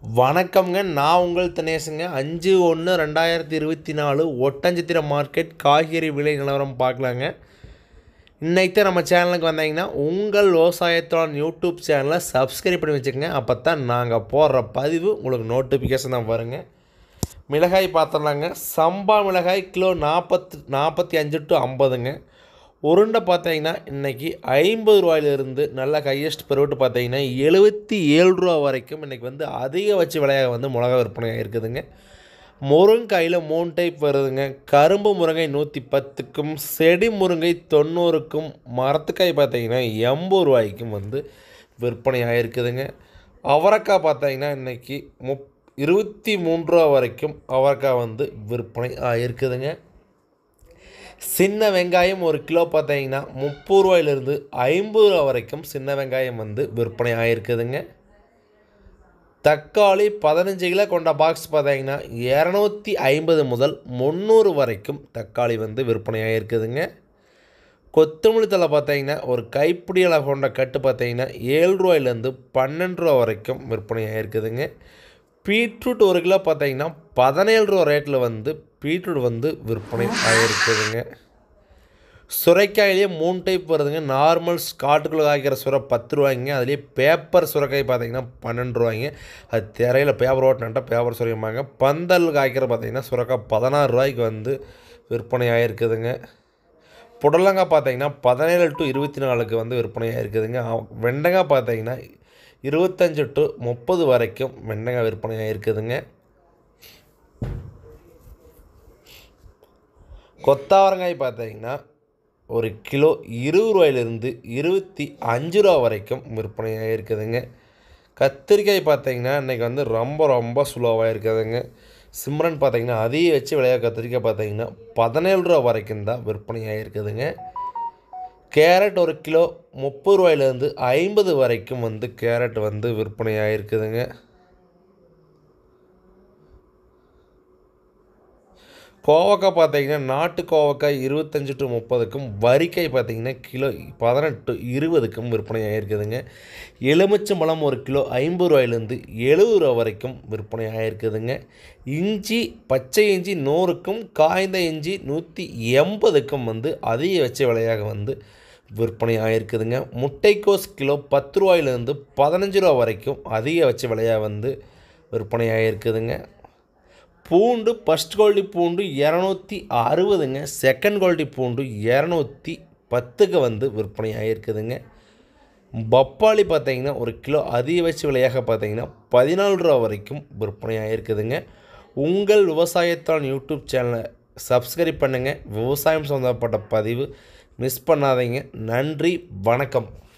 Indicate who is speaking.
Speaker 1: வணக்கம்ங்க நான் உங்கள் தினேஷுங்க அஞ்சு ஒன்று ரெண்டாயிரத்தி இருபத்தி நாலு ஒட்டஞ்சத்திர மார்க்கெட் காய்கறி விலை நிலவரம் பார்க்கலாங்க இன்னைக்கு தான் நம்ம சேனலுக்கு வந்தீங்கன்னா உங்கள் விவசாயத்தோட யூடியூப் சேனலை சப்ஸ்கிரைப் பண்ணி வச்சுக்கோங்க அப்போ தான் நாங்கள் போடுற பதிவு உங்களுக்கு நோட்டிஃபிகேஷன் தான் வருங்க மிளகாய் பார்த்துடலாங்க சம்பா மிளகாய் கிலோ நாற்பத்து நாற்பத்தி அஞ்சு டு ஐம்பதுங்க உருண்டை பார்த்தீங்கன்னா இன்றைக்கி ஐம்பது ரூபாயிலிருந்து நல்ல ஹையஸ்ட் பெருவிட்டு பார்த்தீங்கன்னா எழுபத்தி ஏழு ரூபா வரைக்கும் இன்றைக்கி வந்து அதிகபட்ச விலையாக வந்து மிளகா விற்பனை இருக்குதுங்க முருங்காயில் மூணு டைப் வருதுங்க கரும்பு முருங்கை நூற்றி பத்துக்கும் செடி முருங்கை தொண்ணூறுக்கும் மரத்துக்காய் பார்த்தீங்கன்னா எண்பது ரூபாய்க்கும் வந்து விற்பனை ஆகிருக்குதுங்க அவரைக்காய் பார்த்தீங்கன்னா இன்றைக்கி முப் இருபத்தி மூன்று ரூபா வரைக்கும் அவரைக்காய் வந்து விற்பனை ஆகிருக்குதுங்க சின்ன வெங்காயம் ஒரு கிலோ பார்த்தீங்கன்னா முப்பது ரூபாயிலிருந்து ஐம்பது ரூபா வரைக்கும் சின்ன வெங்காயம் வந்து விற்பனை ஆகிருக்குதுங்க தக்காளி பதினஞ்சு கிலோ கொண்ட பாக்ஸ் பார்த்தீங்கன்னா இரநூத்தி ஐம்பது முதல் முந்நூறு வரைக்கும் தக்காளி வந்து விற்பனை ஆகிருக்குதுங்க கொத்தமல்லி தலை பார்த்தீங்கன்னா ஒரு கைப்பிடி அளவு கொண்ட கட்டு பார்த்தீங்கன்னா ஏழு ரூபாயிலேருந்து பன்னெண்டு ரூபா வரைக்கும் விற்பனை ஆகிருக்குதுங்க பீட்ரூட் ஒரு கிலோ பார்த்தீங்கன்னா பதினேழு ரூபா ரேட்டில் வந்து பீட்ரூட் வந்து விற்பனை ஆகிருக்குதுங்க சுரைக்காயிலேயே மூணு டைப் வருதுங்க நார்மல் காட்டுக்குள்ளே காய்க்கிற சுரை பத்து ரூபாய்ங்க அதுலேயே பேப்பர் சுரைக்காய் பார்த்தீங்கன்னா பன்னெண்டு ரூபாய்ங்க அது திரையில் பேப்பர் ஓட்டினாட்டா பேப்பர் சுரையம்பாங்க பந்தல் காய்க்கிற பார்த்தீங்கன்னா சுரைக்காய் பதினாறு ரூபாய்க்கு வந்து விற்பனை ஆகிருக்குதுங்க புடலங்காய் பார்த்தீங்கன்னா பதினேழு டு இருபத்தி நாலுக்கு வந்து விற்பனை ஆகிருக்குதுங்க வெண்டைக்காய் பார்த்தீங்கன்னா இருபத்தஞ்சு டு முப்பது வரைக்கும் வெண்டைக்காய் விற்பனை ஆகிருக்குதுங்க கொத்தாவரங்காய் பார்த்தீங்கன்னா ஒரு கிலோ இருபது ரூபாயிலிருந்து இருபத்தி அஞ்சு ரூபா வரைக்கும் விற்பனை ஆகிருக்குதுங்க கத்திரிக்காய் பார்த்தீங்கன்னா இன்றைக்கி வந்து ரொம்ப ரொம்ப ஸ்லோவாக இருக்குதுங்க சிம்ரன் பார்த்தீங்கன்னா அதையும் வச்சு விளையா கத்திரிக்காய் பார்த்தீங்கன்னா பதினேழு ரூபா வரைக்கும் தான் விற்பனை ஆகிருக்குதுங்க கேரட் ஒரு கிலோ முப்பது ரூபாயிலேருந்து ஐம்பது வரைக்கும் வந்து கேரட் வந்து விற்பனை ஆகிருக்குதுங்க கோவக்காய் பார்த்தீங்கன்னா நாட்டு கோவக்காய் இருபத்தஞ்சி டு முப்பதுக்கும் வரிக்காய் பார்த்தீங்கன்னா கிலோ பதினெட்டு இருபதுக்கும் விற்பனை ஆகிருக்குதுங்க எலுமிச்சம்பழம் ஒரு கிலோ ஐம்பது ரூபாயிலேருந்து எழுபது ரூபா வரைக்கும் விற்பனை ஆகிருக்குதுங்க இஞ்சி பச்சை இஞ்சி நூறுக்கும் காய்ந்த இஞ்சி நூற்றி எண்பதுக்கும் வந்து அதிக வச்ச விலையாக வந்து விற்பனை ஆகிருக்குதுங்க முட்டைக்கோஸ் கிலோ பத்து ரூபாயிலேருந்து பதினஞ்சு ரூபா வரைக்கும் அதிக வச்ச விலையாக வந்து விற்பனை ஆகிருக்குதுங்க பூண்டு ஃபஸ்ட் குவாலிட்டி பூண்டு இரநூத்தி அறுபதுங்க செகண்ட் குவாலிட்டி பூண்டு இரநூத்தி பத்துக்கு வந்து விற்பனை ஆகிருக்குதுங்க பப்பாளி பார்த்தீங்கன்னா ஒரு கிலோ அதிகபட்ச விலையாக பார்த்தீங்கன்னா பதினாலு ரூபா வரைக்கும் விற்பனை ஆகிருக்குதுங்க உங்கள் விவசாயத்தான் யூடியூப் சேனலை சப்ஸ்கிரைப் பண்ணுங்கள் விவசாயம் சம்மந்தப்பட்ட பதிவு மிஸ் பண்ணாதீங்க நன்றி வணக்கம்